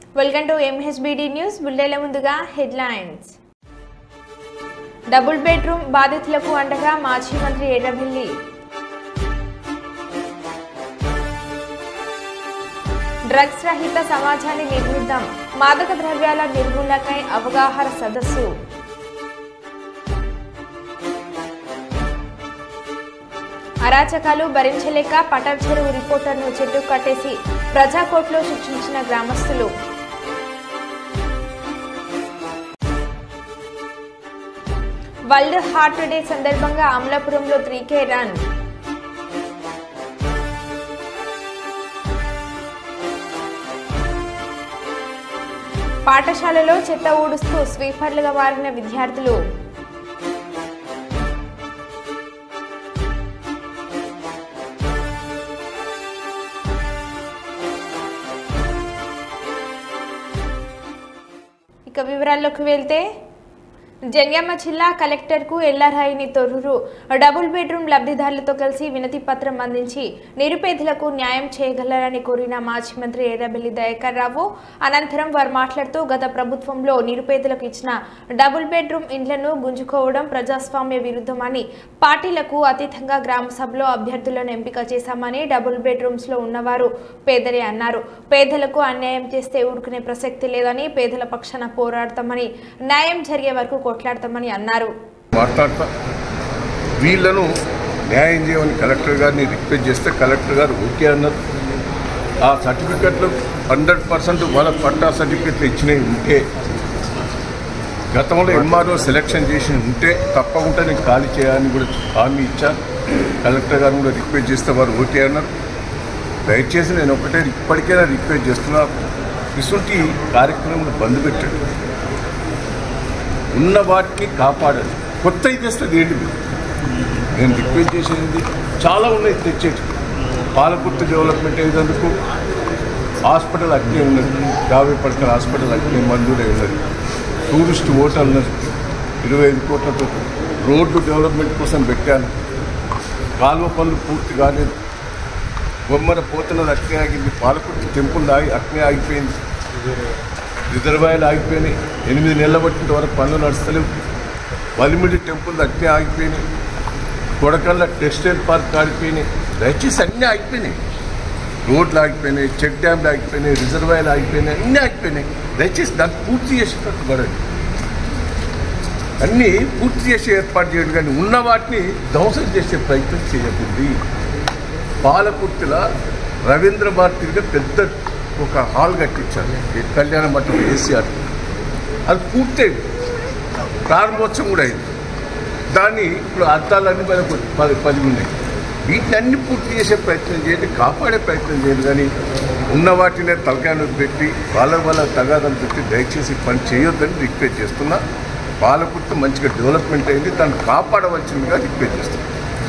Welcome to MHBD news బుల్లెల ముందుగా headlines double bedroom బాధితులకు అండగా మాజీ మంత్రి ఎర్రబెల్లి డ్రగ్స్ రహిత సమాజాన్ని నిర్మిద్దాం మాదక ద్రవ్యాల నిర్మూలనకై అవగాహన సదస్సు అరాచకాలు భరించలేక పటార్ చెరువు రిపోర్టర్ను చెట్టు కట్టేసి ప్రజాకోర్టులో శిక్షించిన గ్రామస్తులు వరల్డ్ హార్ట్ డే సందర్భంగా అమలాపురంలో త్రీ కే రన్ పాఠశాలలో చెత్త ఊడుస్తూ స్వీపర్లుగా మారిన విద్యార్థులు ఇక వివరాల్లోకి వెళ్తే జంగ్యామ జిల్లా కలెక్టర్కు ఎల్లారాయిని తొర్రూరు డబుల్ బెడ్రూమ్ లబ్ధిదారులతో కలిసి వినతి పత్రం అందించి నిరుపేదలకు న్యాయం చేయగలరని కోరిన మాజీ మంత్రి ఎర్రబెల్లి దయాకర్ రావు అనంతరం వారు మాట్లాడుతూ గత ప్రభుత్వంలో నిరుపేదలకు ఇచ్చిన డబుల్ బెడ్రూమ్ ఇండ్లను గుంజుకోవడం ప్రజాస్వామ్య విరుద్ధమని పార్టీలకు అతీతంగా గ్రామ సభలో అభ్యర్థులను ఎంపిక చేశామని డబుల్ బెడ్రూమ్స్ లో ఉన్నవారు పేదలే అన్నారు పేదలకు అన్యాయం చేస్తే ఊరుకునే ప్రసక్తి లేదని పేదల పక్షాన పోరాడతామని న్యాయం జరిగే వరకు కొట్లాడతామని అన్నారు మాట్లాడతా వీళ్ళను న్యాయం చేయమని కలెక్టర్ గారిని రిక్వెస్ట్ చేస్తే కలెక్టర్ గారు ఓకే అన్నారు ఆ సర్టిఫికెట్లు హండ్రెడ్ పర్సెంట్ వాళ్ళ పట్టా సర్టిఫికెట్లు ఇచ్చినవి ఉంటే గతంలో ఎంఆర్ఓ సెలెక్షన్ చేసి ఉంటే తప్పకుండా నేను ఖాళీ చేయాలని కూడా హామీ ఇచ్చాను కలెక్టర్ గారిని కూడా రిక్వెస్ట్ చేస్తే వారు ఓకే అన్నారు దయచేసి నేను ఒకటే ఇప్పటికైనా రిక్వెస్ట్ చేస్తున్నా ఇటువంటి కార్యక్రమం బంద్ పెట్టండి ఉన్న వాటిని కాపాడాలి కొత్త తెస్తుంది ఏంటి మీరు నేను రిక్వెస్ట్ చేసేది చాలా ఉన్నాయి తెచ్చేటి పాలకుర్తి డెవలప్మెంట్ అయ్యేందుకు హాస్పిటల్ అట్నే ఉన్నది యాభై పడకల హాస్పిటల్ అట్నే మంజూరై ఉన్నది టూరిస్ట్ హోటల్ ఉన్నది ఇరవై ఐదు కోట్లతో రోడ్లు డెవలప్మెంట్ కోసం పెట్టాను కాలువ పనులు పూర్తి కాలేదు బొమ్మర పోతున్నది అట్నే ఆగింది పాలకుర్తి టెంపుల్ ఆగి అట్నే ఆగిపోయింది రిజర్వాయర్లు ఆగిపోయినాయి ఎనిమిది నెలల పట్టిన వరకు పనులు నడుస్తలేవు వలిమిడి టెంపుల్ అట్నే ఆగిపోయినాయి కొడకల్ల టెక్స్టైల్ పార్క్ ఆగిపోయినాయి దయచేసి అన్నీ ఆగిపోయినాయి రోడ్లు ఆగిపోయినాయి చెక్ డ్యామ్లు ఆగిపోయినాయి రిజర్వాయర్లు ఆగిపోయినాయి అన్నీ ఆగిపోయినాయి దయచేసి దాన్ని పూర్తి చేసేటట్టు పడండి అన్నీ పూర్తి చేసే ఏర్పాటు చేయండి కానీ ఉన్న వాటిని ధ్వంసం చేసే ప్రయత్నం చేయకూడదు పాలకుర్తిల రవీంద్ర భారతిగా పెద్ద ఒక హాల్ కట్టించారు ఈ కళ్యాణ మంటపం కేసీఆర్ అది పూర్తయింది ప్రారంభోత్సవం కూడా అయింది దాన్ని ఇప్పుడు అర్థాలన్నీ మనకు పది పది ఉన్నాయి వీటిని అన్ని పూర్తి చేసే ప్రయత్నం చేయండి కాపాడే ప్రయత్నం చేయండి కానీ ఉన్న వాటినే తలకాయలు పెట్టి వాళ్ళ వాళ్ళ తగాదాలు పెట్టి దయచేసి పని చేయొద్దని రిక్వెస్ట్ చేస్తున్నా పాలకుర్తి మంచిగా డెవలప్మెంట్ అయింది దాన్ని కాపాడవలసిందిగా రిక్వెస్ట్ చేస్తున్నా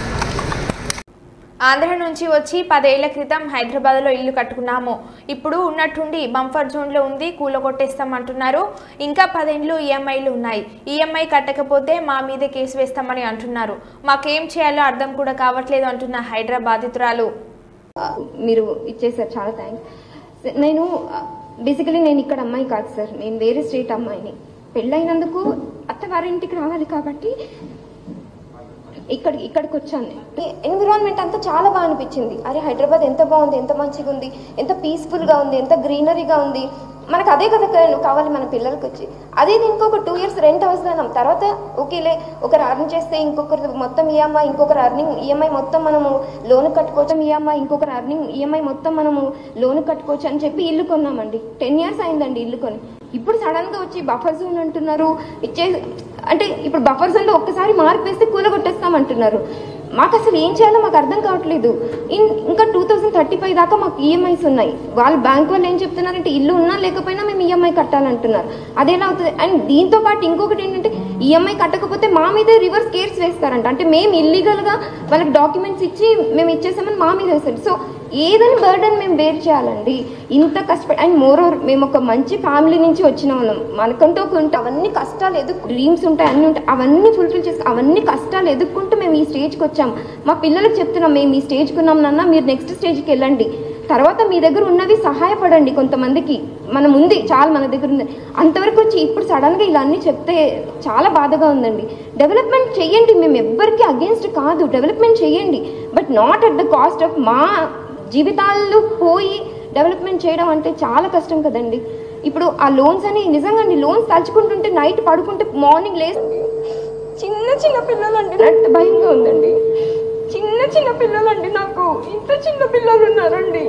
ఆంధ్ర నుంచి వచ్చి పదేళ్ల క్రితం హైదరాబాద్లో ఇల్లు కట్టుకున్నాము ఇప్పుడు ఉన్నట్టుండి బంఫర్ జోన్లో ఉంది కూలగొట్టేస్తామంటున్నారు ఇంకా పదేండ్లు ఈఎంఐలు ఉన్నాయి ఈఎంఐ కట్టకపోతే మా మీదే కేసు వేస్తామని అంటున్నారు మాకేం చేయాలో అర్థం కూడా కావట్లేదు అంటున్న హైదరాబాద్ బాధితురాలు ఆ, మీరు ఇచ్చేసారు చాలా థ్యాంక్స్ నేను బేసికలీ నేను ఇక్కడ అమ్మాయి కాదు సార్ నేను వేరే స్టేట్ అమ్మాయిని పెళ్ళైనందుకు అత్తవారింటికి రావాలి కాబట్టి ఇక్కడ ఇక్కడికి వచ్చాను ఎన్విరాన్మెంట్ అంతా చాలా బాగా అనిపించింది అరే హైదరాబాద్ ఎంత బాగుంది ఎంత మంచిగా ఉంది ఎంత పీస్ఫుల్గా ఉంది ఎంత గ్రీనరీగా ఉంది మనకు అదే కదా కా- కావాలి మన పిల్లలకి వచ్చి అదే ఇంకొక టూ ఇయర్స్ రెంట్ అవసరం తర్వాత ఓకేలే ఒకరు అర్న్ చేస్తే ఇంకొకరు మొత్తం ఈఎంఐ ఇంకొకరు అర్నింగ్ ఈఎంఐ మొత్తం మనము లోన్ కట్టుకోవచ్చు ఈఎంఐ ఇంకొకరు అర్నింగ్ ఈఎంఐ మొత్తం మనము లోన్ కట్టుకోవచ్చు అని చెప్పి ఇల్లు కొన్నామండి టెన్ ఇయర్స్ అయిందండి ఇల్లు కొని ఇప్పుడు సడన్ గా వచ్చి బఫర్ జోన్ అంటున్నారు ఇచ్చే అంటే ఇప్పుడు బఫర్ జోన్ లో ఒక్కసారి మార్పు వేస్తే కూలగొట్టేస్తామంటున్నారు మాకు అసలు ఏం చేయాలో మాకు అర్థం కావట్లేదు ఇన్ ఇంకా టూ థౌసండ్ థర్టీ ఫైవ్ దాకా మాకు ఈఎంఐస్ ఉన్నాయి వాళ్ళు బ్యాంక్ వాళ్ళు ఏం చెప్తున్నారంటే ఇల్లు ఉన్నా లేకపోయినా మేము ఈఎంఐ కట్టాలంటున్నారు అదేలా అవుతుంది అండ్ దీంతో పాటు ఇంకొకటి ఏంటంటే ఈఎంఐ కట్టకపోతే మా మీదే రివర్స్ కేర్స్ వేస్తారంట అంటే మేము ఇల్లీగల్ గా వాళ్ళకి డాక్యుమెంట్స్ ఇచ్చి మేము ఇచ్చేసామని మా మీద వేస్తారు సో ఏదని బర్డన్ మేము బేర్ చేయాలండి ఇంత కష్టపడి అండ్ మోర్ ఓవర్ మేము ఒక మంచి ఫ్యామిలీ నుంచి వచ్చిన వాళ్ళం మనకంటూ కొంత అవన్నీ కష్టాలు ఎదుర్కొ డ్రీమ్స్ ఉంటాయి అన్నీ ఉంటాయి అవన్నీ ఫుల్ఫిల్ చేసి అవన్నీ కష్టాలు ఎదుర్కొంటూ మేము ఈ స్టేజ్కి వచ్చాం మా పిల్లలకు చెప్తున్నాం మేము ఈ స్టేజ్కి ఉన్నాం నాన్న మీరు నెక్స్ట్ స్టేజ్కి వెళ్ళండి తర్వాత మీ దగ్గర ఉన్నవి సహాయపడండి కొంతమందికి మనం ఉంది చాలా మన దగ్గర ఉంది అంతవరకు వచ్చి ఇప్పుడు సడన్గా ఇలా అన్నీ చెప్తే చాలా బాధగా ఉందండి డెవలప్మెంట్ చేయండి మేము ఎవ్వరికి అగేన్స్ట్ కాదు డెవలప్మెంట్ చేయండి but not at the cost of మా జీవితాలు పోయి డెవలప్మెంట్ చేయడం అంటే చాలా కష్టం కదండి ఇప్పుడు ఆ లోన్స్ అని నిజంగా అండి లోన్స్ తలుచుకుంటుంటే నైట్ పడుకుంటే మార్నింగ్ లేసి చిన్న చిన్న పిల్లలండి నాకు భయంగా ఉందండి చిన్న చిన్న పిల్లలండి నాకు ఇంత చిన్న పిల్లలు ఉన్నారండి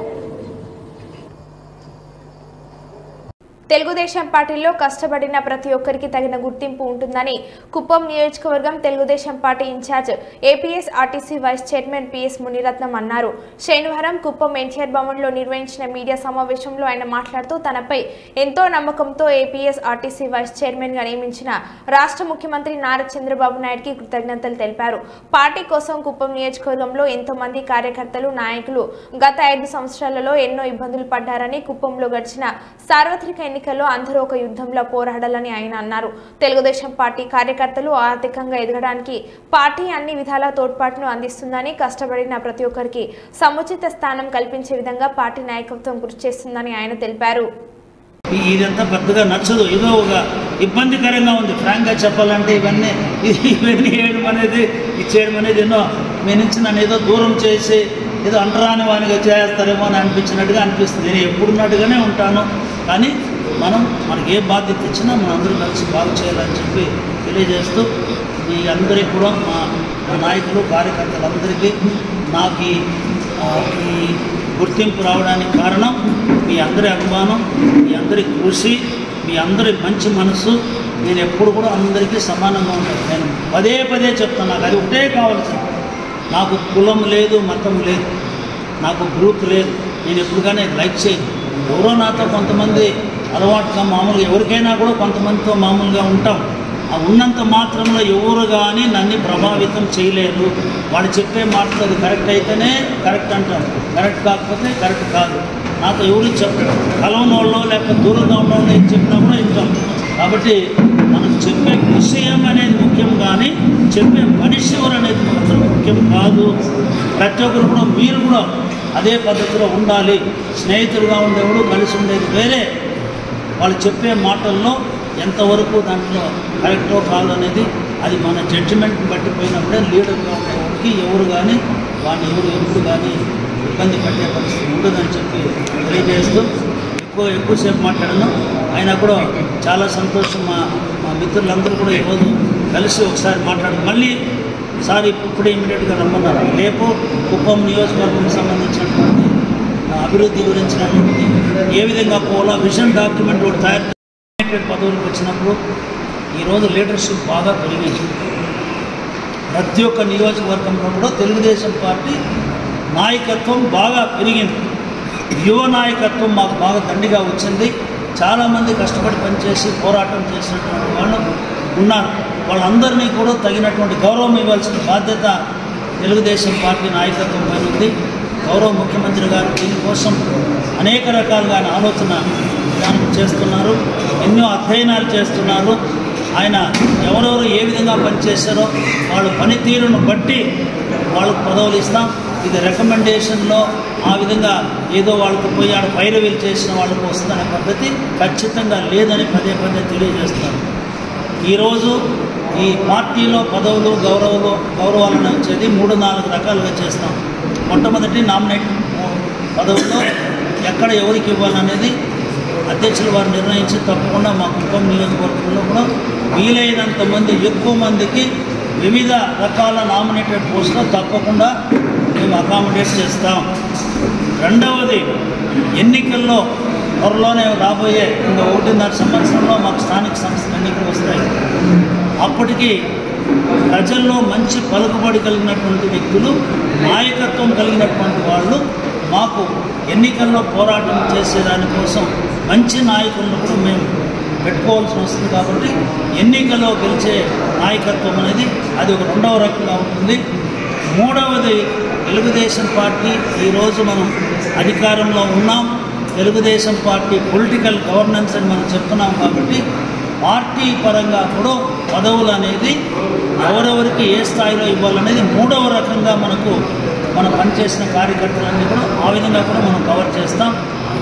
తెలుగుదేశం పార్టీలో కష్టపడిన ప్రతి ఒక్కరికి తగిన గుర్తింపు ఉంటుందని కుప్పం నియోజకవర్గం Telugu Desam party in charge APS RTC vice chairman PS Muniratnam అన్నారు శనివారం కుప్పం ఎన్టీఆర్ భవన్లో నిర్వహించిన మీడియా సమావేశంలో ఆయన మాట్లాడుతూ తనపై ఎంతో నమ్మకంతో ఏపీఎస్ ఆర్టీసీ వైస్ చైర్మన్ గా నియమించిన రాష్ట్ర ముఖ్యమంత్రి నారా చంద్రబాబు నాయుడుకి కృతజ్ఞతలు తెలిపారు పార్టీ కోసం కుప్పం నియోజకవర్గంలో ఎంతో మంది కార్యకర్తలు నాయకులు గత ఐదు సంవత్సరాలలో ఎన్నో ఇబ్బందులు పడ్డారని కుప్పంలో గడిచిన సార్వత్రిక ఎన్నికల్లో అందరూ ఒక యుద్ధంలో పోరాడాలని ఆయన అన్నారు తెలుగుదేశం పార్టీ కార్యకర్తలు ఆర్థికంగా ఎదగడానికి పార్టీ అన్ని విధాల తోడ్పాటును అందిస్తుందని కష్టపడిన ప్రతి ఒక్కరికి సముచిత స్థానం కల్పించే విధంగా పార్టీ నాయకత్వం కృషి చేస్తుందని ఆయన తెలిపారు ఈ- ఇదంతా పెద్దగా నచ్చదు ఏదో ఒక ఇబ్బందికరంగా ఉంది ఫ్రాంక్గా చెప్పాలంటే ఇవన్నీ ఇవన్నీ వేయడం అనేది ఇచ్చేయడం అనేది ఎన్నో మీ నుంచి నన్ను ఏదో దూరం చేసి ఏదో అంటరాని వానిగా చేస్తారేమో అని అనిపించినట్టుగా అనిపిస్తుంది నేను ఎప్పుడున్నట్టుగానే ఉంటాను కానీ మనం మనకి ఏ బాధ్యత ఇచ్చినా మనం అందరూ కలిసి బాగు చేయాలని చెప్పి తెలియజేస్తూ మీ అందరికీ కూడా మా మా నాయకులు కార్యకర్తలందరికీ నాకు ఈ, ఆ, ఈ గుర్తింపు రావడానికి కారణం మీ అందరి అభిమానం మీ అందరి కృషి మీ అందరి మంచి మనసు నేను ఎప్పుడు కూడా అందరికీ సమానంగా ఉంటాను నేను పదే పదే చెప్తాను నాకు అది ఒకటే కావాల్సింది నాకు కులం లేదు మతం లేదు నాకు గ్రూప్ లేదు నేను ఎప్పుడు కానీ లైక్ చేయను ఎవరో నాతో కొంతమంది అలవాటుగా మామూలుగా ఎవరికైనా కూడా కొంతమందితో మామూలుగా ఉంటాం ఆ ఉన్నంత మాత్రంలో ఎవరు కానీ నన్ను ప్రభావితం చేయలేరు వాడు చెప్పే మాటలు అది కరెక్ట్ అయితేనే కరెక్ట్ అంటాం కరెక్ట్ కాకపోతే కరెక్ట్ కాదు నాతో ఎవరు చెప్పరు కలవని వాళ్ళు లేకపోతే దూరంగా ఉన్న వాళ్ళు ఏం చెప్పినా కూడా వింటాం కాబట్టి మనం చెప్పే విషయం అనేది ముఖ్యం కానీ చెప్పే మనిషి ఎవరు అనేది మాత్రం ముఖ్యం కాదు ప్రతి ఒక్కరు కూడా మీరు కూడా అదే పద్ధతిలో ఉండాలి స్నేహితులుగా ఉండేవాడు కలిసి ఉండేది వేరే వాళ్ళు చెప్పే మాటల్లో ఎంతవరకు దాంట్లో కరెక్టో కాదు అనేది అది మన జడ్జిమెంట్ని బట్టి పోయినప్పుడే లీడర్గా ఉండేవాడికి ఎవరు కానీ వాడిని ఎవరు ఎప్పుడు కానీ ఇబ్బంది పెట్టే పరిస్థితి ఉండదని చెప్పి తెలియజేస్తూ ఎక్కువ ఎక్కువసేపు మాట్లాడను అయినా కూడా చాలా సంతోషం మా మా మిత్రులందరూ కూడా ఈరోజు కలిసి ఒకసారి మాట్లాడు మళ్ళీ సార్ ఇప్పుడే ఇమీడియట్గా రమ్మన్నారు రేపు కుప్పం నియోజకవర్గం సంబంధించినటువంటి ఆ, అభివృద్ధి గురించినటువంటి ఏ విధంగా పోవాలో విజన్ డాక్యుమెంట్ ఒకటి తయారు చేసి పదవులకు వచ్చినప్పుడు ఈరోజు లీడర్షిప్ బాగా పెరిగింది ప్రతి ఒక్క నియోజకవర్గంలో కూడా తెలుగుదేశం పార్టీ నాయకత్వం బాగా పెరిగింది యువ నాయకత్వం మాకు బాగా దండిగా వచ్చింది చాలామంది కష్టపడి పనిచేసి పోరాటం చేసినటువంటి వాళ్ళు ఉన్నారు వాళ్ళందరినీ కూడా తగినటువంటి గౌరవం ఇవ్వాల్సిన బాధ్యత తెలుగుదేశం పార్టీ నాయకత్వం పైన ఉంది గౌరవ ముఖ్యమంత్రి గారు దీనికోసం అనేక రకాలుగా ఆయన ఆలోచన విధానం చేస్తున్నారు ఎన్నో అధ్యయనాలు చేస్తున్నారు ఆయన ఎవరెవరు ఏ విధంగా పనిచేశారో వాళ్ళ పనితీరును బట్టి వాళ్ళకు పదవులు ఇస్తాం ఇది రికమెండేషన్లో ఆ విధంగా ఏదో వాళ్ళకు పోయి ఆడ పైరవీలు చేసిన వాళ్ళకు వస్తుందనే పద్ధతి ఖచ్చితంగా లేదని పదే పదే తెలియజేస్తున్నారు ఈరోజు ఈ పార్టీలో పదవులు గౌరవాలు గౌరవాలను వచ్చేది మూడు నాలుగు రకాలుగా చేస్తాం మొట్టమొదటి నామినేట్ పదవుల్లో ఎక్కడ ఎవరికి ఇవ్వాలనేది అధ్యక్షులు వారు నిర్ణయించి తప్పకుండా మా కుప్పం నియోజకవర్గంలో కూడా వీలైనంత మంది ఎక్కువ మందికి వివిధ రకాల నామినేటెడ్ పోస్టులు తప్పకుండా మేము అకామిడేట్ చేస్తాం రెండవది ఎన్నికల్లో త్వరలోనే రాబోయే ఇంకా ఒకటిన్నర సంవత్సరంలో మాకు స్థానిక సంస్థల ఎన్నికలు వస్తాయి అప్పటికి ప్రజల్లో మంచి పలుకుబడి కలిగినటువంటి వ్యక్తులు నాయకత్వం కలిగినటువంటి వాళ్ళు మాకు ఎన్నికల్లో పోరాటం చేసే దానికోసం మంచి నాయకులను కూడా మేము పెట్టుకోవాల్సి వస్తుంది కాబట్టి ఎన్నికల్లో గెలిచే నాయకత్వం అనేది అది ఒక రెండవ రకంగా ఉంటుంది మూడవది తెలుగుదేశం పార్టీ ఈరోజు మనం అధికారంలో ఉన్నాం తెలుగుదేశం పార్టీ పొలిటికల్ గవర్నెన్స్ అని మనం చెప్తున్నాం కాబట్టి పార్టీ పరంగా కూడా పదవులు అనేది ఎవరెవరికి ఏ స్థాయిలో ఇవ్వాలనేది మూడవ రకంగా మనకు మనం పనిచేసిన కార్యకర్తలన్నీ కూడా ఆ విధంగా కూడా మనం కవర్ చేస్తాం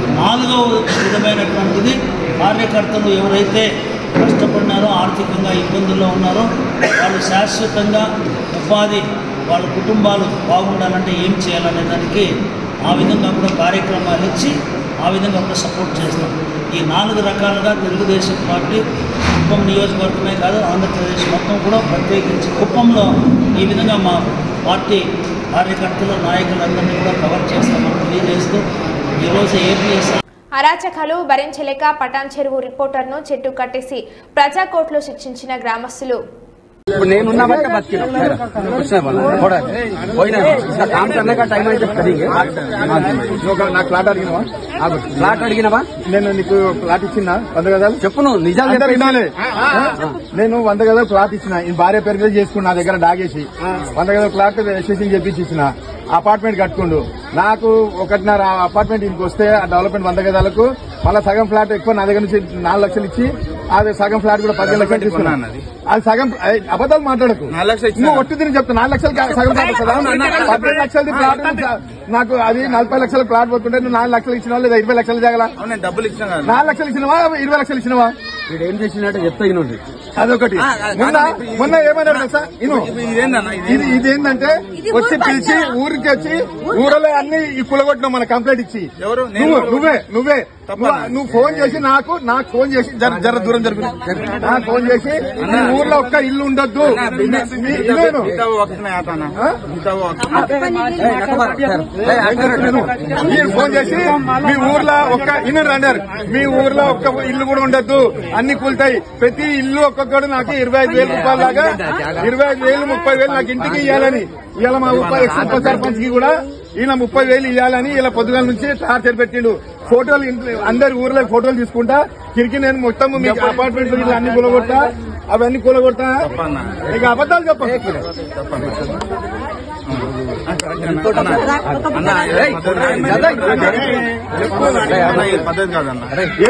నాలుగవ విధమైనటువంటిది కార్యకర్తలు ఎవరైతే కష్టపడినారో ఆర్థికంగా ఇబ్బందుల్లో ఉన్నారో వాళ్ళు శాశ్వతంగా ఉపాధి వాళ్ళ కుటుంబాలు బాగుండాలంటే ఏం చేయాలనే దానికి ఆ విధంగా కూడా కార్యక్రమాలు ఇచ్చి ఆ విధంగా కూడా సపోర్ట్ చేస్తాం ఈ నాలుగు రకాలుగా తెలుగుదేశం పార్టీ కుప్పం నియోజకవర్గమే కాదు ఆంధ్రప్రదేశ్ మొత్తం కూడా ప్రత్యేకించి కుప్పంలో ఈ విధంగా మా పార్టీ కార్యకర్తలు నాయకులందరినీ కూడా కవర్ చేస్తామని తెలియజేస్తూ ఈరోజు ఏపీఎస్ అరాచకాలు భరించలేక పటాన్ చెరువు రిపోర్టర్ను చెట్టు కట్టేసి ప్రజాకోర్టులో శిక్షించిన గ్రామస్తులు ఇప్పుడు నేను ఉన్నా బట్టే బతికిన వచ్చిన వాళ్ళు కూడా పోయినా ఇంకా కామ్ करने का टाइम అయితే करेंगे నాకు ప్లాట్ అడిగినవా ఫ్లాట్ అడిగినవా నేను నీకు ప్లాట్ ఇచ్చిన వంద గదాలు చెప్పు నువ్వు నిజాలు అందరు చెప్పు. వినాలి నేను వంద గదాలు ప్లాట్ ఇచ్చిన ఈ భార్య పేరు మీద చేసుకున్నా నా దగ్గర డాగేసి వంద గదాలు ప్లాట్ రిజిస్ట్రేషన్ చేపించి ఇచ్చిన అపార్ట్మెంట్ కట్టుకుండు నాకు ఒకటిన్నర అపార్ట్మెంట్ ఇంటికి వస్తే ఆ డెవలప్మెంట్ వంద గదాలకు మళ్ళీ సగం ఫ్లాట్ ఎక్కువ నా దగ్గర నుంచి నాలుగు లక్షలు ఇచ్చి అది సగం ఫ్లాట్ కూడా పదిహేను లక్షలు తీసుకున్నాను అది సగం అది అబద్ధాలు మాట్లాడకు నువ్వు ఒట్టి తిరిగి చెప్తా నాలుగు లక్షలు సగం ఫ్లాట్ వస్తుందా పదిహేను లక్షలది ప్లాట్ నాకు అది నలభై లక్షల ప్లాట్ పోతుంటే నువ్వు నాలుగు లక్షలు ఇచ్చినావా లేదా ఇరవై లక్షలు జాగల డబ్బులు ఇచ్చిన నాలుగు లక్షలు ఇచ్చినవా ఇరవై లక్షలు ఇచ్చినవా వీడు ఏం చేసినట్టు చెప్తా ఇనుండి అదొకటి మొన్న మొన్న ఏమన్నాడు తెలుసా ఇను ఇది ఇదేంటంటే వచ్చి పిలిచి ఊరికి వచ్చి ఊరలో అన్ని ఈ కులగొట్టినావు మన కంప్లైంట్ ఇచ్చి ఎవరు? నువ్వు నువ్వే నువ్వే నువ్వు- నువ్వు ఫోన్ చేసి నాకు నాకు ఫోన్ చేసి జర జర దూరం జరుగు నాకు ఫోన్ చేసి మీ ఊర్లో ఒక్క ఇల్లు ఉండొద్దు మీ- మీ- ఇదేను. ఆ? మీరు ఫోన్ చేసి మీ ఊర్లో ఒక్క ఇల్లు రండారు మీ ఊర్లో ఒక్క ఇల్లు కూడా ఉండద్దు అన్ని కూలుతాయి ప్రతి ఇల్లు ఒక్కొక్కడు నాకు ఇరవై ఐదు వేల రూపాయల దాకా ఇరవై ఐదు వేలు ముప్పై వేలు నాకు ఇంటికి ఇవ్వాలని ఇవాళ మా ఉప ఎక్స్ ఉప సర్పంచ్ కి కూడా ఈయన ముప్పై వేలు ఇవ్వాలని ఇలా పొద్దుగాల నుంచి టార్చర్ పెట్టిండు ఫోటోలు ఇంట్లో- అందరి ఊర్లో ఫోటోలు తీసుకుంటా తిరిగి నేను మొత్తం మీకు అపార్ట్మెంట్ ఇల్లు అన్ని కూలగొట్టా అవన్నీ కూలగొట్టా ఇక అబద్ధాలు చెప్పండి పద్ధతి కాదన్న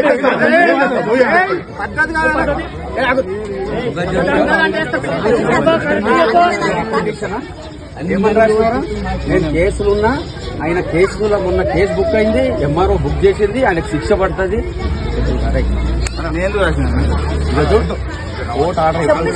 ఏమన్నారు నేను కేసులున్నా ఆయన కేసులో మొన్న కేసు బుక్ అయింది ఎంఆర్ఓ బుక్ చేసింది ఆయనకు శిక్ష పడుతుంది నేను రాసిన ఓట్ ఆర్డర్ ఎప్పుడు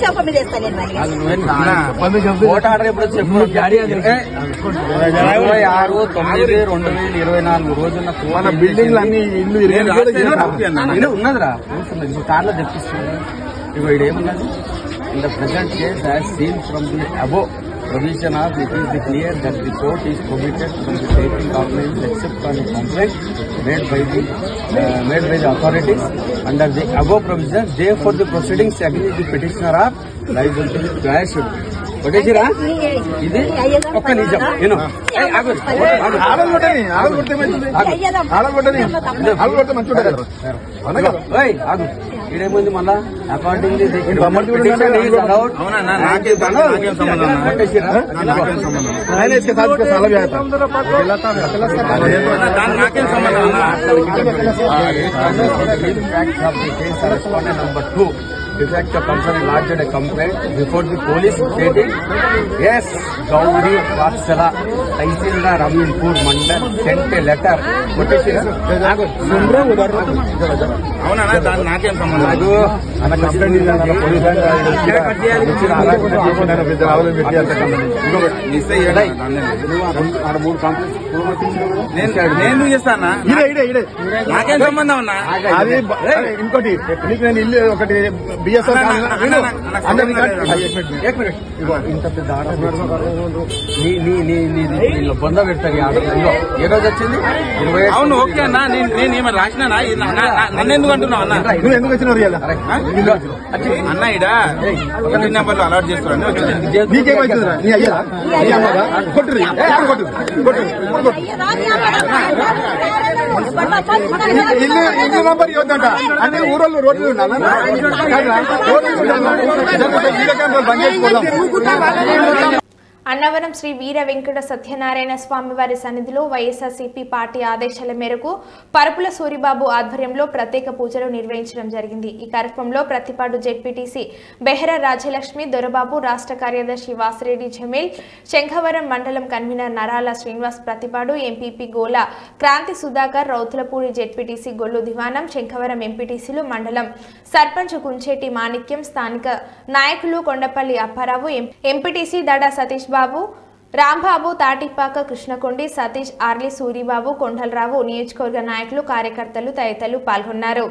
అది నువ్వేం ఓట్ ఆర్డర్ ఎప్పుడు చెప్పు ఏ, ఇరవై ఆరు తొమ్మిది రెండు వేల ఇరవై నాలుగు రోజున మన బిల్డింగ్లు అన్ని ఇల్లు ఇరవై కూడా చేశారు. ఇది ఉన్నదిరా కూర్చున్నది ఇప్పుడు కార్లో తెప్పిస్తుంది ఇగో ఇది ఏమున్నది in the present case as seen from the above provision of it is clear that the court is prohibited from the taking complaints except on a complaint made by the uh, made by the authorities under the above provision. Therefore, the proceedings against the petitioner are liable to be quashed. కొట్టేసిరా ఇది ఒక్క నిజం నేను ఆడలు కొట్టని ఆడలు కొడితే మంచిది ఆడలు కొట్టని ఆడలు కొడితే మంచి ఉంటుంది కదా అవునా కదా ఓయ్ ఆగు ఇదేముంది మళ్ళా అకార్డింగ్ బొమ్మలు కూడా ఉన్నాయి. అవునన్నా నాకేం సంబంధం నాకేం సంబంధం అన్న? నాకేం సంబంధం ఆయన इसके साथ इसका साला भी आया था దానికి నాకేం సంబంధం అన్న? facts of the case correspondent number two. The fact of concern lodged a complaint before the police stating, yes, Gauri Vatsala, Tahsildar Raminpur Mandal sent a letter. కొట్టేసిరా? ఆగు. అవునన్నా దానికి నాకేం సంబంధం ఆగు. అన్న కంప్లైంట్ ఇచ్చాను పోలీస్ ఇక్కడ కట్ చేయాలి. పెద్ద రావాలని పెట్టి అంత కంప్లైంట్ మిస్ అయ్యాడు దాన్ని. నువ్వు ఆ రెండు- ఆడ మూడు కంప్లైంట్స్ నేను నేను చేస్తానా ఇడే ఇడే ఇడే నాకేం సంబంధం అన్నా అది బ- ఇంకోటి నీకు నేను ఇల్లు ఒకటి బిఎస్ఎఫ్ అన్న, అన్న, అన్న, అన్న, అందరి అన్న, ఏక్ మినిట్ ఇగో ఇంత పెద్ద ఆర్డర్ నీ నీ నీ నీ నీళ్ళు బొంద పెడతారు ఈ ఆర్డర్ ఇగో ఏ రోజు వచ్చింది ఇరవై ఐదు అవును ఓకే అన్నా నేను నేను ఏమైనా రాసినానా ఇది నా- నా- నా- నన్ను ఎందుకు అంటున్నావు అన్న నువ్వు ఎందుకు వచ్చినావు రియల్ అన్న ఇడ ఒకటి నెంబర్లు అలర్ట్ చేస్తాను నీకేమైతుందిరా నీ అయ్యా నీ అమ్మదా కొట్టురి కొట్టు కొట్టు కొట్టు ఇల్లు ఇల్లు నంబర్ ఇవ్వద్దంట అంటే ఊరోళ్ళు రోడ్లు ఉండాలా కాదురా? రోడ్లు ఉండాలా? జరుగుతాయి. వీడియో కెమెరాలు బంద్ చేసుకోదాం అన్నవరం శ్రీ వీర వెంకట సత్యనారాయణ స్వామి వారి సన్నిధిలో వైఎస్ఆర్సీపీ పార్టీ ఆదేశాల మేరకు పరుపుల సూరిబాబు ఆధ్వర్యంలో ప్రత్యేక పూజలు నిర్వహించడం జరిగింది ఈ కార్యక్రమంలో ప్రతిపాడు జెడ్పీటీసీ బెహరా రాజలక్ష్మి దొరబాబు రాష్ట్ర కార్యదర్శి వాసిరెడ్డి జమీల్ శంఖవరం మండలం కన్వీనర్ నరాల శ్రీనివాస్ ప్రతిపాడు ఎంపీపీ గోల క్రాంతి సుధాకర్ రౌతులపూడి జెడ్పీటీసీ గొల్లు దివానం శంఖవరం ఎంపీటీసీలు మండలం సర్పంచ్ కుంచేటి మాణిక్యం స్థానిక నాయకులు కొండపల్లి అప్పారావు ఎం- ఎంపీటీసీ దడా సతీష్ బాబు రాంబాబు తాటిపాక కృష్ణకొండి సతీష్ ఆర్లి సూరిబాబు కొండలరావు నియోజకవర్గ నాయకులు కార్యకర్తలు తదితరులు పాల్గొన్నారు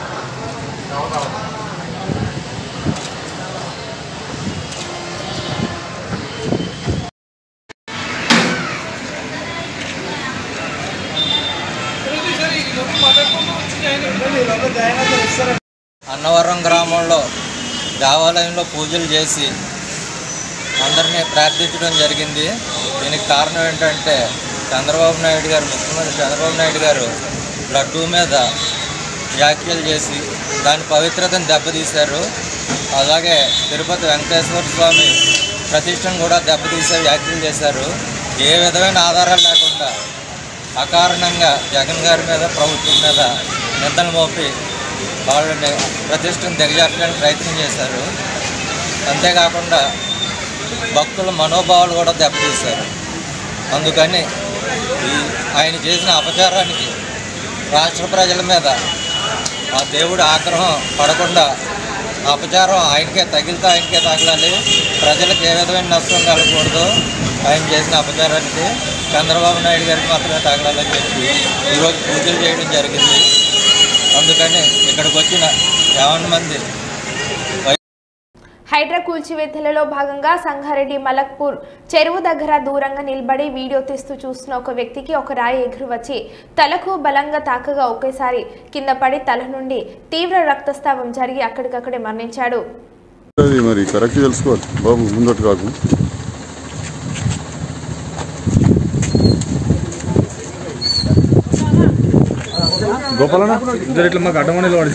అన్నవరం గ్రామంలో దేవాలయంలో పూజలు చేసి అందరినీ ప్రార్థించడం జరిగింది దీనికి కారణం ఏంటంటే చంద్రబాబు నాయుడు గారు ముఖ్యమంత్రి చంద్రబాబు నాయుడు గారు లడ్డూ మీద వ్యాఖ్యలు చేసి దాని పవిత్రతను దెబ్బతీశారు అలాగే తిరుపతి వెంకటేశ్వర స్వామి ప్రతిష్టను కూడా దెబ్బతీసే వ్యాఖ్యలు చేశారు ఏ విధమైన ఆధారాలు లేకుండా అకారణంగా జగన్ గారి మీద ప్రభుత్వం మీద నిందలు మోపి వాళ్ళని ప్రతిష్టను దిగజార్చడానికి ప్రయత్నం చేశారు అంతేకాకుండా భక్తుల మనోభావాలు కూడా దెబ్బతీశారు అందుకని ఈ ఆయన చేసిన అపచారానికి రాష్ట్ర ప్రజల మీద ఆ దేవుడి ఆగ్రహం పడకుండా ఆ అపచారం ఆయనకే తగిలితే ఆయనకే తగలాలి ప్రజలకు ఏ విధమైన నష్టం కలగకూడదు ఆయన చేసిన అపచారానికి చంద్రబాబు నాయుడు గారికి మాత్రమే తగలాలని చెప్పి ఈరోజు పూజలు చేయడం జరిగింది అందుకని ఇక్కడికి వచ్చిన యావన్ మంది హైడ్రా కూల్చివేతలలో భాగంగా సంగారెడ్డి మలక్పూర్ చెరువు దగ్గర దూరంగా నిలబడి వీడియో తీస్తూ చూస్తున్న ఒక వ్యక్తికి ఒక రాయి ఎగురు వచ్చి తలకు బలంగా తాకగా ఒకేసారి కింద పడి తల నుండి తీవ్ర రక్తస్రావం జరిగి అక్కడికక్కడే మరణించాడు అది మరి కరెక్ట్ తెలుసుకోవాలి బాబు ముందట్టు కాకు గోపాలన్న ఇద్దరు ఇట్లా మాకు అడ్డమని వాడి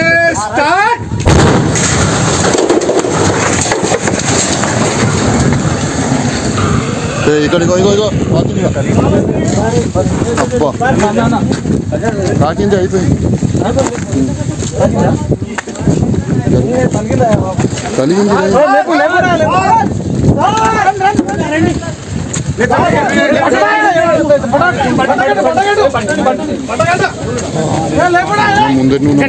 ఏ, ఇక్కడ ఇగో ఇగో ఇగో తాకింది అబ్బా తాకింది అయిపోయింది కలిగింది ముందరి నువ్వు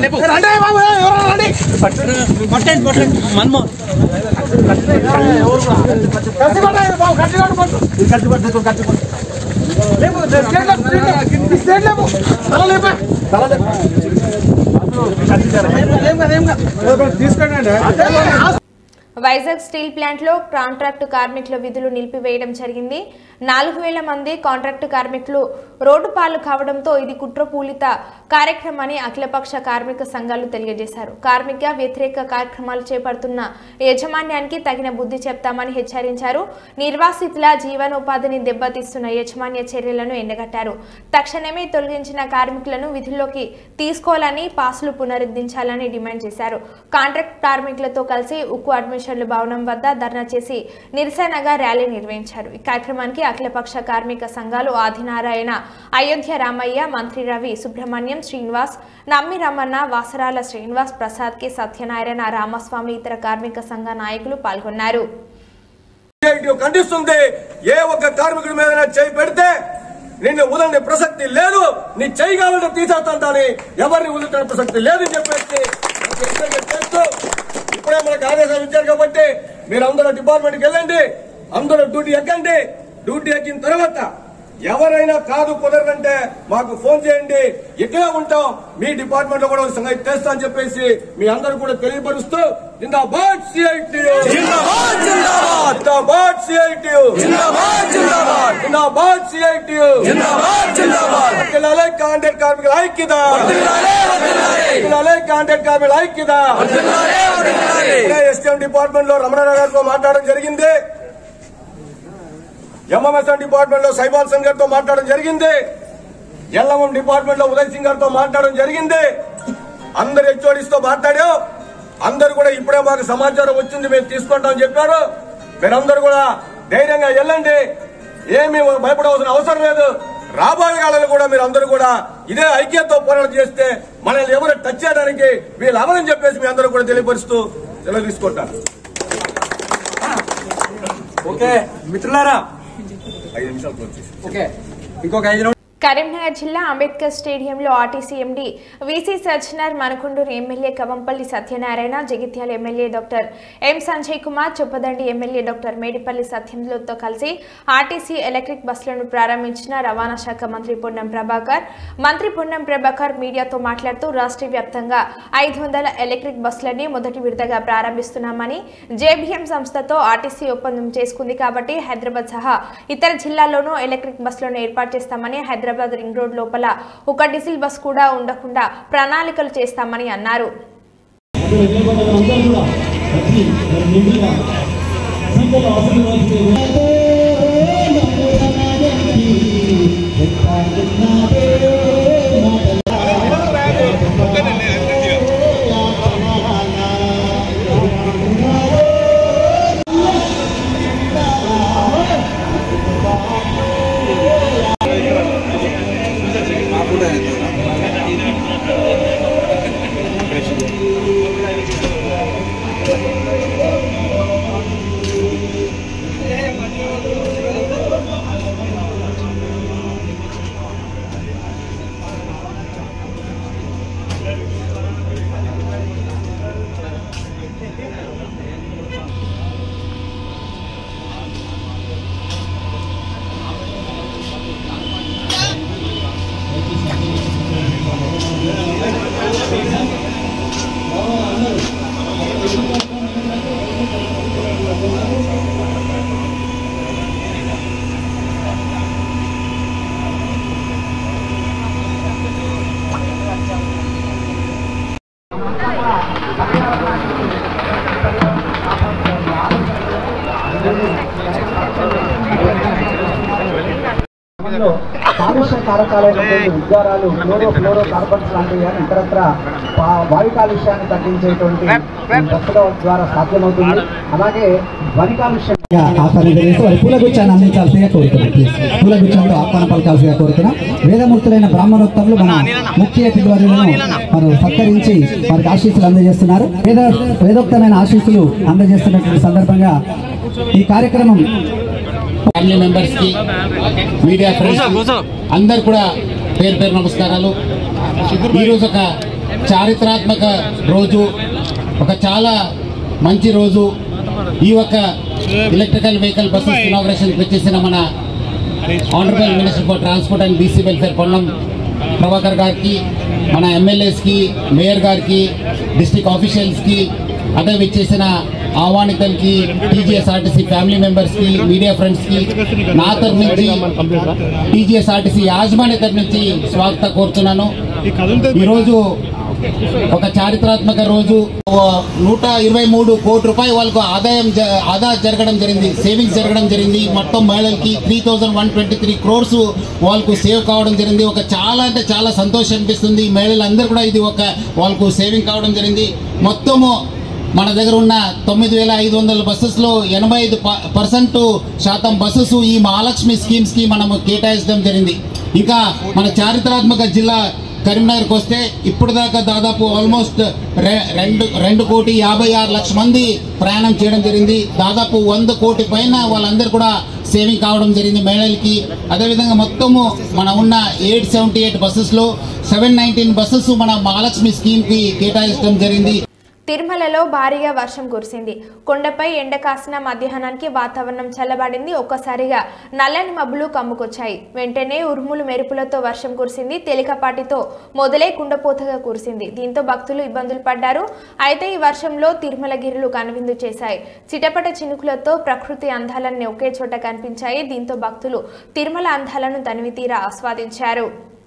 వైజాగ్ స్టీల్ ప్లాంట్లో కాంట్రాక్టు కార్మికుల విధులు నిలిపివేయడం జరిగింది నాలుగు వేల మంది కాంట్రాక్టు కార్మికులు రోడ్డు పాలు కావడంతో ఇది కుట్రపూలిత కార్యక్రమని అఖిలపక్ష కార్మిక సంఘాలు తెలియజేశారు కార్మిక వ్యతిరేక కార్యక్రమాలు చేపడుతున్న యాజమాన్యానికి తగిన బుద్ధి చెప్తామని హెచ్చరించారు నిర్వాసితుల జీవనోపాధిని దెబ్బతీస్తున్న యాజమాన్య చర్యలను ఎండగట్టారు తక్షణమే తొలగించిన కార్మికులను విధుల్లోకి తీసుకోవాలని పాసులు పునరుద్ధరించాలని డిమాండ్ చేశారు కాంట్రాక్ట్ కార్మికులతో కలిసి ఉక్కు అడ్మిషన్ల భవనం వద్ద ధర్నా చేసి నిరసనగా ర్యాలీ నిర్వహించారు ఈ కార్యక్రమానికి అఖిలపక్ష కార్మిక సంఘాలు ఆదినారాయణ అయోధ్య రామయ్య మంత్రి రవి సుబ్రహ్మణ్యం శ్రీనివాస్ నమ్మి రమణ వాసరాల శ్రీనివాస్ ప్రసాద్ కె సత్యనారాయణ రామస్వామి ఇతర కార్మిక సంఘ నాయకులు పాల్గొన్నారు సిఐటి ఖండిస్తుంది ఏ ఒక్క కార్మికుడి మీద చేయి పెడితే నిన్ను వదలని ప్రసక్తి లేదు నీ చేయి కావాలంటే తీసేస్తాంటాని ఎవరిని వదులుతున్న ప్రసక్తి లేదని చెప్పేసి నాకు హెచ్చరిక చేస్తూ ఇప్పుడే మనకు ఆదేశాలు ఇచ్చారు కాబట్టి మీరు అందరూ డిపార్ట్మెంట్కి వెళ్ళండి అందరూ డ్యూటీ ఎక్కండి డ్యూటీ ఎక్కిన తర్వాత ఎవరైనా కాదు కుదరదంటే మాకు ఫోన్ చేయండి ఇక్కడే ఉంటాం మీ డిపార్ట్మెంట్ లో కూడా ఒక సంగతి చేస్తా అని చెప్పేసి మీ అందరూ కూడా తెలియపరుస్తూ జిందాబాద్ సిఐటి జిందాబాద్ జిందాబాద్ సిఐటి జిందాబాద్ జిందాబాద్ జిందాబాద్ సిఐటి జిందాబాద్ జిందాబాద్ వర్ధిల్లాలే కాంట్రాక్ట్ కార్మికుల ఐక్యత వర్ధిల్లాలే కాంట్రాక్ట్ కార్మికుల ఐక్యత ఎస్టీఎం డిపార్ట్మెంట్ లో రమణారావు గారితో మాట్లాడడం జరిగింది ఎంఎంఎస్ఎం డిపార్ట్మెంట్ లో సైబాల్ సింగ్ గారితో మాట్లాడడం జరిగింది ఎల్ఎంఎం డిపార్ట్మెంట్ లో ఉదయ్ సింగ్ గారితో మాట్లాడడం జరిగింది అందరు హెచ్ఓడిస్ తో మాట్లాడాం అందరు కూడా ఇప్పుడే మాకు సమాచారం వచ్చింది మేము తీసుకుంటామని చెప్పారు మీరందరూ కూడా ధైర్యంగా వెళ్ళండి ఏమి భయపడవలసిన అవసరం లేదు రాబోయే కాలంలో కూడా మీరు అందరూ కూడా ఇదే ఐక్యతతో పోరాటం చేస్తే మనల్ని ఎవరు టచ్ చేయడానికి వీళ్ళు అవరని చెప్పేసి మీ అందరూ కూడా తెలియపరుస్తూ సెలవు తీసుకుంటారు ఓకే మిత్రులారా ఐదు నిమిషాలు క్లోజ్ చేసి ఓకే ఇంకొక ఐదు నిమిషాలు కరీంనగర్ జిల్లా అంబేద్కర్ స్టేడియంలో RTC MD VC Sajjanar Manakondur MLA Kavampalli Satyanarayana Jagtial MLA doctor M Sanjay Kumar Choppadandi MLA doctor Medipalli సత్యంలతో కలిసి ఆర్టీసీ ఎలక్ట్రిక్ బస్సులను ప్రారంభించిన రవాణా శాఖ మంత్రి పొన్నం ప్రభాకర్ మంత్రి పొన్నం ప్రభాకర్ మీడియాతో మాట్లాడుతూ రాష్ట్ర వ్యాప్తంగా ఐదు వందల ఎలక్ట్రిక్ బస్సులని మొదటి విడతగా ప్రారంభిస్తున్నామని జేబీఎం సంస్థతో ఆర్టీసీ ఒప్పందం చేసుకుంది కాబట్టి హైదరాబాద్ సహా ఇతర జిల్లాల్లోనూ ఎలక్ట్రిక్ బస్సులను ఏర్పాటు చేస్తామని హైదరాబాద్ రింగ్ రోడ్ లోపల ఒక డీజిల్ బస్ కూడా ఉండకుండా ప్రణాళికలు చేస్తామని అన్నారు కాలుష్య కారకాలైనటువంటి ఉద్గారాలు ఫ్లోరో ఫ్లోరో కార్బన్స్ లాంటివి కానీ ఇతరత్ర వా- వాయు కాలుష్యాన్ని తగ్గించేటువంటి ఈ బస్సుల ద్వారా సాధ్యమవుతుంది అలాగే ధ్వని కాలుష్యం ఆహ్వానం తెలియజేస్తూ వారి పూలగుచ్చాన్ని అందించాల్సిందిగా కోరుతున్నాం ప్లీజ్ పూలగుచ్చంతో ఆహ్వానం పలకాల్సిగా కోరుతున్నాం వేదమూర్తులైన బ్రాహ్మణోత్తములు మన ముఖ్య అతిథులను వారు సత్కరించి వారికి ఆశీస్సులు అందజేస్తున్నారు వేద వేదోక్తమైన ఆశీస్సులు అందజేస్తున్నటువంటి సందర్భంగా ఈ కార్యక్రమం ఫ్యామిలీ మెంబర్స్ కి మీడియా ఫ్రెండ్స్ అందరు కూడా పేరు పేరు నమస్కారాలు ఈరోజు ఒక చారిత్రాత్మక రోజు ఒక చాలా మంచి రోజు ఈ యొక్క ఎలక్ట్రికల్ వెహికల్ బస్సెస్ ఇనాగ్రేషన్ వచ్చేసిన మన honourable minister for transport and BC welfare Ponnam Prabhakar గారికి మన ఎమ్మెల్యేస్కి మేయర్ గారికి డిస్ట్రిక్ట్ ఆఫీషియల్స్కి అదే విచ్చేసిన ఆహ్వానితులకి టీజీఎస్ఆర్టీసీ ఫ్యామిలీ మెంబర్స్కి మీడియా ఫ్రెండ్స్కి నా తరఫు నుంచి టీజీఎస్ఆర్టీసీ యాజమాన్య తరఫు నుంచి స్వాగత కోరుతున్నాను ఈరోజు ఒక చారిత్రాత్మక రోజు ఓ నూట ఇరవై మూడు కోటి రూపాయలు వాళ్ళకు ఆదాయం జ- ఆదా జరగడం జరిగింది సేవింగ్స్ జరగడం జరిగింది మొత్తం మహిళలకి three thousand one twenty three crores వాళ్ళకు సేవ్ కావడం జరిగింది ఒక చాలా అంటే చాలా సంతోషం అనిపిస్తుంది మహిళలందరూ కూడా ఇది ఒక వాళ్ళకు సేవింగ్ కావడం జరిగింది మొత్తము మన దగ్గర ఉన్న తొమ్మిది వేల ఐదు వందల బస్సెస్లో ఎనభై ఐదు పర్సెంట్ శాతం బస్సెస్ ఈ మహాలక్ష్మి స్కీమ్స్ కి మనము కేటాయించడం జరిగింది ఇంకా మన చారిత్రాత్మక జిల్లా కరీంనగర్కి వస్తే ఇప్పుడు దాకా దాదాపు ఆల్మోస్ట్ రె- రెండు రెండు కోటి యాభై ఆరు లక్షల మంది ప్రయాణం చేయడం జరిగింది దాదాపు వంద కోటి పైన వాళ్ళందరూ కూడా సేవింగ్ కావడం జరిగింది మహిళలకి అదేవిధంగా మొత్తము మన ఉన్న ఎయిట్ సెవెంటీ ఎయిట్ బస్సెస్లో సెవెన్ నైన్టీన్ బస్సెస్ మన మహాలక్ష్మి స్కీమ్కి కేటాయించడం జరిగింది తిరుమలలో భారీగా వర్షం కురిసింది కొండపై ఎండ కాసిన మధ్యాహ్నానికి వాతావరణం చల్లబడింది ఒక్కసారిగా నల్లని మబ్బులు కమ్ముకొచ్చాయి వెంటనే ఉరుములు మెరుపులతో వర్షం కురిసింది తేలికపాటితో మొదలై కుండపోతగా కురిసింది దీంతో భక్తులు ఇబ్బందులు పడ్డారు అయితే ఈ వర్షంలో తిరుమల గిరులు కనువిందు చేశాయి చిటపట చినుకులతో ప్రకృతి అందాలన్నీ ఒకే చోట కనిపించాయి దీంతో భక్తులు తిరుమల అందాలను తనివితీరా ఆస్వాదించారు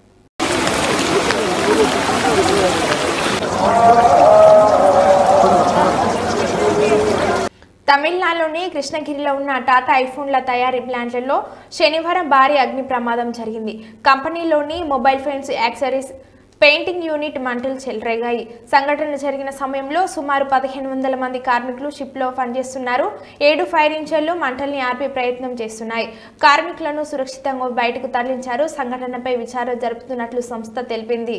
తమిళనాడులోని కృష్ణగిరిలో ఉన్న టాటా ఐఫోన్ల తయారీ ప్లాంట్లలో శనివారం భారీ అగ్ని ప్రమాదం జరిగింది కంపెనీలోని mobile phones accessories painting unit మంటలు చెలరేగాయి సంఘటన జరిగిన సమయంలో సుమారు పదిహేను వందల మంది కార్మికులు షిప్లో పనిచేస్తున్నారు ఏడు ఫైర్ ఇంజన్లు మంటల్ని ఆర్పే ప్రయత్నం చేస్తున్నాయి కార్మికులను సురక్షితంగా బయటకు తరలించారు సంఘటనపై విచారణ జరుపుతున్నట్లు సంస్థ తెలిపింది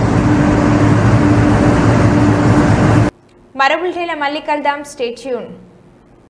మరో బులెటిన్లో మళ్ళీ కలుద్దాం స్టేట్యూన్